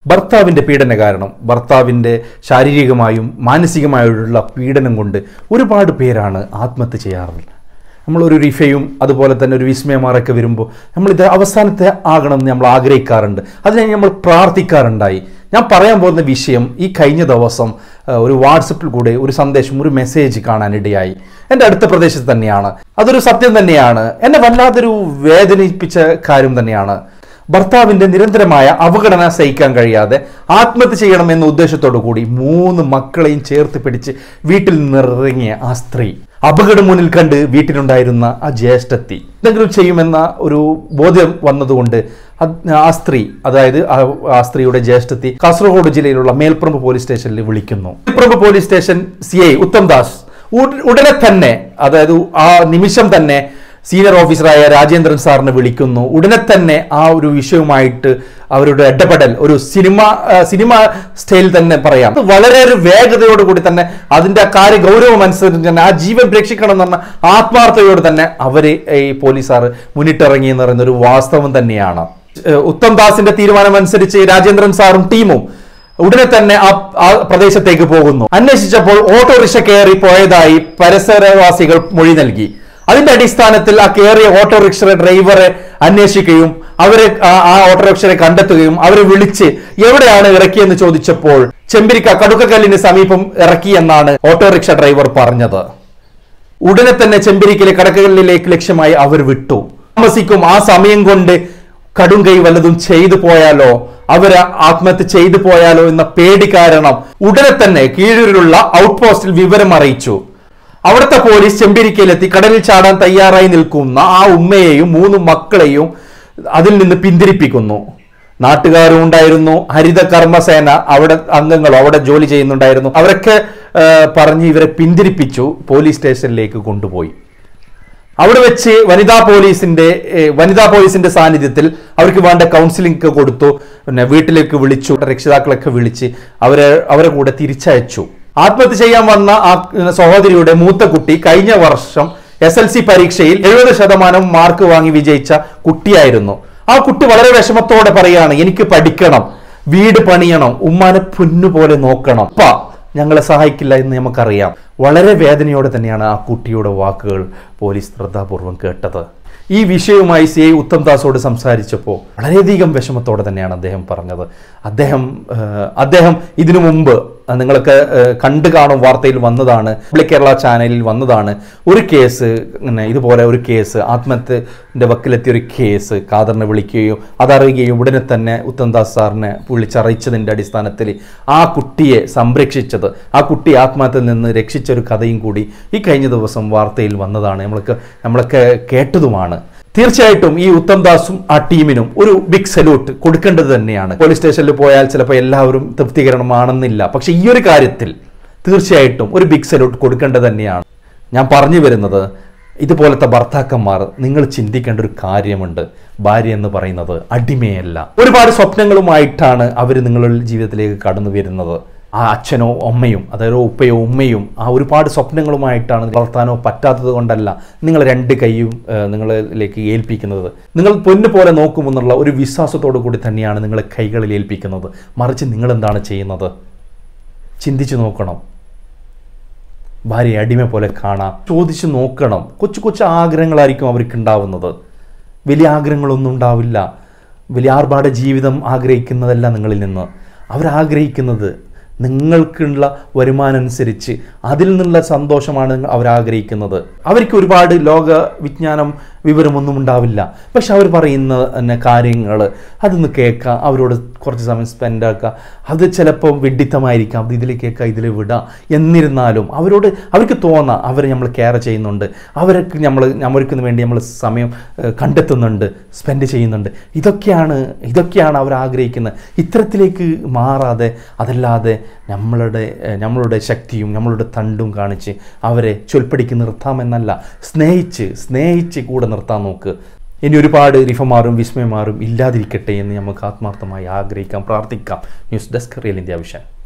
ഭർത്താവിൻ്റെ പീഡന കാരണം ഭർത്താവിൻ്റെ ശാരീരികമായും മാനസികമായുള്ള പീഡനം കൊണ്ട് ഒരുപാട് പേരാണ് ആത്മഹത്യ ചെയ്യാറുള്ളത് നമ്മളൊരു റിഫയും അതുപോലെ തന്നെ ഒരു വിസ്മയമാറൊക്കെ വരുമ്പോൾ നമ്മൾ ഇത് അവസാനത്തെ ആകണമെന്ന് നമ്മൾ ആഗ്രഹിക്കാറുണ്ട് അതിനായി നമ്മൾ പ്രാർത്ഥിക്കാറുണ്ടായി ഞാൻ പറയാൻ പോകുന്ന വിഷയം ഈ കഴിഞ്ഞ ദിവസം ആ, ഒരു വാട്സപ്പിൽ കൂടെ ഒരു സന്ദേശം ഒരു മെസ്സേജ് കാണാനിടയായി എൻ്റെ അടുത്ത പ്രദേശത്ത് തന്നെയാണ് അതൊരു സത്യം തന്നെയാണ് എന്നെ വല്ലാതൊരു വേദനിപ്പിച്ച കാര്യം തന്നെയാണ് ഭർത്താവിന്റെ നിരന്തരമായ അവഗണന സഹിക്കാൻ കഴിയാതെ ആത്മഹത്യ ചെയ്യണമെന്ന ഉദ്ദേശത്തോടു കൂടി മൂന്ന് മക്കളെയും ചേർത്ത് പിടിച്ച് വീട്ടിൽ നിന്നിറങ്ങിയ ആ സ്ത്രീ അപകടം മുന്നിൽ കണ്ട് വീട്ടിലുണ്ടായിരുന്ന ആ ജ്യേഷ്ഠത്തി എന്തെങ്കിലും ചെയ്യുമെന്ന ഒരു ബോധ്യം വന്നതുകൊണ്ട് അത് ആ സ്ത്രീ അതായത് ആ ആ സ്ത്രീയുടെ ജ്യേഷ്ഠത്തി കാസർഗോഡ് ജില്ലയിലുള്ള മേൽപ്പറമ്പ് പോലീസ് സ്റ്റേഷനിൽ വിളിക്കുന്നു Melparamba police station C I Uttam Das ഉട- ഉടനെ തന്നെ അതായത് ആ നിമിഷം തന്നെ സീനിയർ ഓഫീസറായ രാജേന്ദ്രൻ സാറിനെ വിളിക്കുന്നു ഉടനെ തന്നെ ആ ഒരു വിഷയവുമായിട്ട് അവരുടെ ഇടപെടൽ ഒരു സിനിമ ആ, സിനിമ സ്റ്റൈൽ തന്നെ പറയാം അത് വളരെ ഒരു വേഗതയോട് കൂടി തന്നെ അതിന്റെ ആ കാര്യ ഗൗരവം അനുസരിച്ച് തന്നെ ആ ജീവൻ രക്ഷിക്കണം എന്ന് പറഞ്ഞ ആത്മാർത്ഥതയോട് തന്നെ അവര് ഈ പോലീസുകാർ മുന്നിട്ടിറങ്ങി എന്ന് പറയുന്ന ഒരു വാസ്തവം തന്നെയാണ് ഏഹ് ഉത്തം ദാസിന്റെ തീരുമാനം അനുസരിച്ച് രാജേന്ദ്രൻ സാറും ടീമും ഉടനെ തന്നെ ആ ആ പ്രദേശത്തേക്ക് പോകുന്നു അന്വേഷിച്ചപ്പോൾ ഓട്ടോറിക്ഷ കയറി പോയതായി പരിസരവാസികൾ മൊഴി നൽകി അതിന്റെ അടിസ്ഥാനത്തിൽ ആ കയറിയ ഓട്ടോറിക്ഷ ഡ്രൈവറെ അന്വേഷിക്കുകയും അവരെ ആ- ആ ഓട്ടോറിക്ഷയെ കണ്ടെത്തുകയും അവരെ വിളിച്ച് എവിടെയാണ് ഇറക്കിയെന്ന് ചോദിച്ചപ്പോൾ ചെമ്പിരിക്ക കടുക്കക്കല്ലിന് സമീപം ഇറക്കിയെന്നാണ് ഓട്ടോറിക്ഷ ഡ്രൈവർ പറഞ്ഞത് ഉടനെ തന്നെ ചെമ്പിരിക്കിലെ കടക്കലിലേക്ക് ലക്ഷ്യമായി അവർ വിട്ടു താമസിക്കും ആ സമയം കൊണ്ട് കടും കൈ വല്ലതും ചെയ്തു പോയാലോ അവര് ആത്മഹത്യ ചെയ്തു പോയാലോ എന്ന പേടി കാരണം ഉടനെ തന്നെ കീഴൂരിലുള്ള ഔട്ട് പോസ്റ്റിൽ വിവരം അറിയിച്ചു അവിടുത്തെ പോലീസ് ചെമ്പിരിക്കയിലെത്തി കടലിൽ ചാടാൻ തയ്യാറായി നിൽക്കുന്ന ആ ഉമ്മയെയും മൂന്ന് മക്കളെയും അതിൽ നിന്ന് പിന്തിരിപ്പിക്കുന്നു നാട്ടുകാരും ഉണ്ടായിരുന്നു ഹരിത കർമ്മസേന അവിടെ അംഗങ്ങളും അവിടെ ജോലി ചെയ്യുന്നുണ്ടായിരുന്നു അവരൊക്കെ ആ, പറഞ്ഞ് ഇവരെ പിന്തിരിപ്പിച്ചു പോലീസ് സ്റ്റേഷനിലേക്ക് കൊണ്ടുപോയി അവിടെ വെച്ച് വനിതാ പോലീസിന്റെ ഏ, വനിതാ പോലീസിന്റെ സാന്നിധ്യത്തിൽ അവർക്ക് വേണ്ട കൗൺസിലിംഗ് ഒക്കെ കൊടുത്തു പിന്നെ വീട്ടിലേക്ക് വിളിച്ചു രക്ഷിതാക്കളൊക്കെ വിളിച്ച് അവരെ അവരെ കൂടെ തിരിച്ചയച്ചു ആത്മഹത്യ ചെയ്യാൻ വന്ന ആ സഹോദരിയുടെ മൂത്ത കുട്ടി കഴിഞ്ഞ വർഷം എസ് എൽ സി പരീക്ഷയിൽ എഴുപത് ശതമാനം മാർക്ക് വാങ്ങി വിജയിച്ച കുട്ടിയായിരുന്നു ആ കുട്ടി വളരെ വിഷമത്തോടെ പറയാണ് എനിക്ക് പഠിക്കണം വീട് പണിയണം ഉമ്മാനെ പൊന്നുപോലെ നോക്കണം അപ്പ ഞങ്ങളെ സഹായിക്കില്ല എന്ന് നമുക്കറിയാം വളരെ വേദനയോടെ തന്നെയാണ് ആ കുട്ടിയുടെ വാക്കുകൾ പോലീസ് ശ്രദ്ധാപൂർവം കേട്ടത് ഈ വിഷയവുമായി സി ഐ ഉത്തം ദാസോട് സംസാരിച്ചപ്പോൾ വളരെയധികം വിഷമത്തോടെ തന്നെയാണ് അദ്ദേഹം പറഞ്ഞത് അദ്ദേഹം ഏഹ്, അദ്ദേഹം ഇതിനു മുമ്പ് അഹ് നിങ്ങളൊക്കെ ഏഹ്, കണ്ടു കാണും വാർത്തയിൽ വന്നതാണ് പബ്ലിക് കേരള ചാനലിൽ വന്നതാണ് ഒരു കേസ് ഇങ്ങനെ ഇതുപോലെ ഒരു കേസ് ആത്മഹത്യൻ്റെ വക്കിലെത്തിയ ഒരു കേസ് ഖാദറിനെ വിളിക്കുകയും അതറിയുകയും ഉടനെ തന്നെ ഉത്തംദാസ് സാറിനെ വിളിച്ചറിയിച്ചതിൻ്റെ അടിസ്ഥാനത്തിൽ ആ കുട്ടിയെ സംരക്ഷിച്ചത് ആ കുട്ടി ആത്മഹത്യയിൽ നിന്ന് രക്ഷിച്ച ഒരു കഥയും കൂടി ഈ കഴിഞ്ഞ ദിവസം വാർത്തയിൽ വന്നതാണ് നമ്മളൊക്കെ നമ്മളൊക്കെ കേട്ടതുമാണ് തീർച്ചയായിട്ടും ഈ ഉത്തം ദാസും ആ ടീമിനും ഒരു ബിഗ് സല്യൂട്ട് കൊടുക്കേണ്ടത് തന്നെയാണ് പോലീസ് സ്റ്റേഷനിൽ പോയാൽ ചിലപ്പോൾ എല്ലാവരും തൃപ്തികരമാണെന്നില്ല പക്ഷെ ഈ ഒരു കാര്യത്തിൽ തീർച്ചയായിട്ടും ഒരു ബിഗ് സല്യൂട്ട് കൊടുക്കേണ്ടത് തന്നെയാണ് ഞാൻ പറഞ്ഞു വരുന്നത് ഇതുപോലത്തെ ഭർത്താക്കന്മാർ നിങ്ങൾ ചിന്തിക്കേണ്ട ഒരു കാര്യമുണ്ട് ഭാര്യ എന്ന് പറയുന്നത് അടിമയല്ല ഒരുപാട് സ്വപ്നങ്ങളുമായിട്ടാണ് അവർ നിങ്ങളുടെ ജീവിതത്തിലേക്ക് കടന്നു വരുന്നത് ആ അച്ഛനോ അമ്മയും അതായത് ഉപ്പയോ ഉമ്മയും ആ ഒരുപാട് സ്വപ്നങ്ങളുമായിട്ടാണ് വളർത്താനോ പറ്റാത്തത് കൊണ്ടല്ല നിങ്ങൾ രണ്ട് കൈയും ഏഹ്, നിങ്ങളിലേക്ക് ഏൽപ്പിക്കുന്നത് നിങ്ങൾ പൊന്നു പോലെ നോക്കുമെന്നുള്ള ഒരു വിശ്വാസത്തോടു കൂടി തന്നെയാണ് നിങ്ങളെ കൈകളിൽ ഏൽപ്പിക്കുന്നത് മറിച്ച് നിങ്ങൾ എന്താണ് ചെയ്യുന്നത് ചിന്തിച്ചു നോക്കണം ഭാര്യയെ അടിമ പോലെ കാണാം ചോദിച്ചു നോക്കണം കൊച്ചു കൊച്ചു ആഗ്രഹങ്ങളായിരിക്കും അവർക്ക് ഉണ്ടാവുന്നത് വലിയ ആഗ്രഹങ്ങളൊന്നും ഉണ്ടാവില്ല വലിയ ആർഭാട ജീവിതം ആഗ്രഹിക്കുന്നതല്ല നിങ്ങളിൽ നിന്ന് അവരാഗ്രഹിക്കുന്നത് നിങ്ങൾക്കുള്ള വരുമാനം അനുസരിച്ച് അതിൽ നിന്നുള്ള സന്തോഷമാണ് അവർ ആഗ്രഹിക്കുന്നത് അവർക്ക് ഒരുപാട് ലോക വിജ്ഞാനം വിവരമൊന്നും ഉണ്ടാവില്ല പക്ഷെ അവർ പറയുന്ന തന്നെ കാര്യങ്ങൾ അതൊന്ന് കേൾക്കുക അവരോട് കുറച്ച് സമയം സ്പെൻഡ് ആക്കുക അത് ചിലപ്പോൾ വിഡിത്തമായിരിക്കാം അത് ഇതിൽ കേൾക്കുക ഇതിൽ വിടാം എന്നിരുന്നാലും അവരോട് അവർക്ക് തോന്നാം അവർ നമ്മൾ കെയർ ചെയ്യുന്നുണ്ട് അവർക്ക് നമ്മൾ നമ്മൾക്ക് വേണ്ടി നമ്മൾ സമയം ഏഹ്, കണ്ടെത്തുന്നുണ്ട് സ്പെൻഡ് ചെയ്യുന്നുണ്ട് ഇതൊക്കെയാണ് ഇതൊക്കെയാണ് അവർ ആഗ്രഹിക്കുന്നത് ഇത്തരത്തിലേക്ക് മാറാതെ അതല്ലാതെ നമ്മളുടെ ഏഹ്, നമ്മളുടെ ശക്തിയും നമ്മളുടെ തണ്ടും കാണിച്ച് അവരെ ചൊൽപ്പടിക്ക് നിർത്താമെന്നല്ല സ്നേഹിച്ച് സ്നേഹിച്ച് കൂടെ നിർത്താൻ നോക്ക് ഇനി ഒരുപാട് റിഫമാറും വിസ്മയമാറും ഇല്ലാതിരിക്കട്ടെ എന്ന് നമുക്ക് ആത്മാർത്ഥമായി ആഗ്രഹിക്കാം പ്രാർത്ഥിക്കാം news desk real India vision